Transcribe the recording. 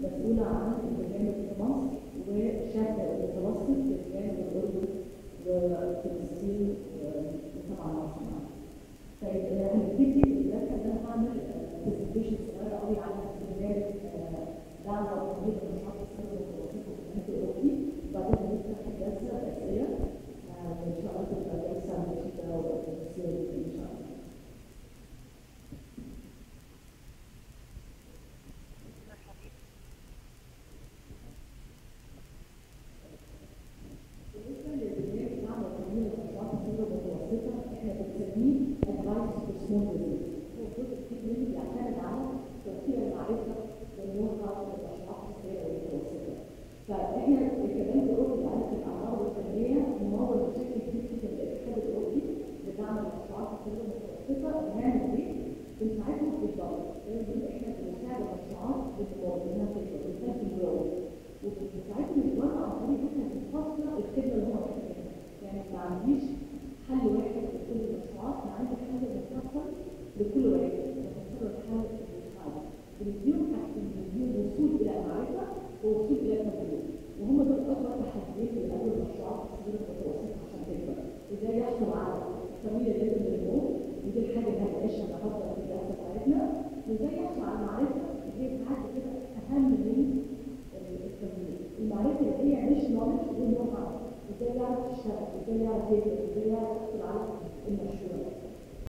مسؤولة عن البرنامج في مصر وشاب المتوسط في الجانب الأردن وفلسطين وطبعا مصر معانا. طيب آه، هنبتدي دلوقتي ان انا هعمل برزنتيشن صغيره قوي على برنامج آه، دعم وتمويل النشاط السري والتوظيف في البنك الاوروبي وبعدين هنفتح الجلسه الاسئله آه، ان شاء الله تبقى جلسه مفيده وتفصيليه ان شاء الله. بالنسبه للبرنامج دعم وتمويل النشاط السري والمتوسطه احنا بنسميه ادفايس فور سمول بزنس هو جزء كبير منه بيعتمد على توفير المعرفه والنوع للمشروعات الصغيره والمتوسطه فاحنا كبنك اوروبي لعلم الاعمار والتنميه ممول بشكل كبير جدا للاتحاد الاوروبي لدعم المشروعات الصغيره والمتوسطه بنعمل ايه؟ بنساعدهم في الدولار لان احنا بنساعد المشروعات بالدولار انها تكبر بنساعد في الجروث وبنساعدهم الدولار عن طريق احنا بنفصل الخدمه اللي هم محتاجينها يعني ما عنديش حل واحد لكل المشروعات انا عندي حل مفصل لكل واحد بفصل الحل المساعده بنديهم حاجتين بنديهم وصول الى المعرفه ووصول الى التمويل وهم دول اكبر تحديات اللي قابلوا المشروعات الصغيره والمتوسطه عشان تكبر ازاي يحصل على التمويل اللازم للنمو ودي الحاجه اللي هنعيشها النهارده في الجلسه بتاعتنا وازاي يحصل على المعرفه اللي هي ساعات كده اهم من التمويل المعرفه اللي هي مش نولج والنو هاو ازاي يعرف يشتغل ازاي يعرف يكتب ازاي يعرف يحصل على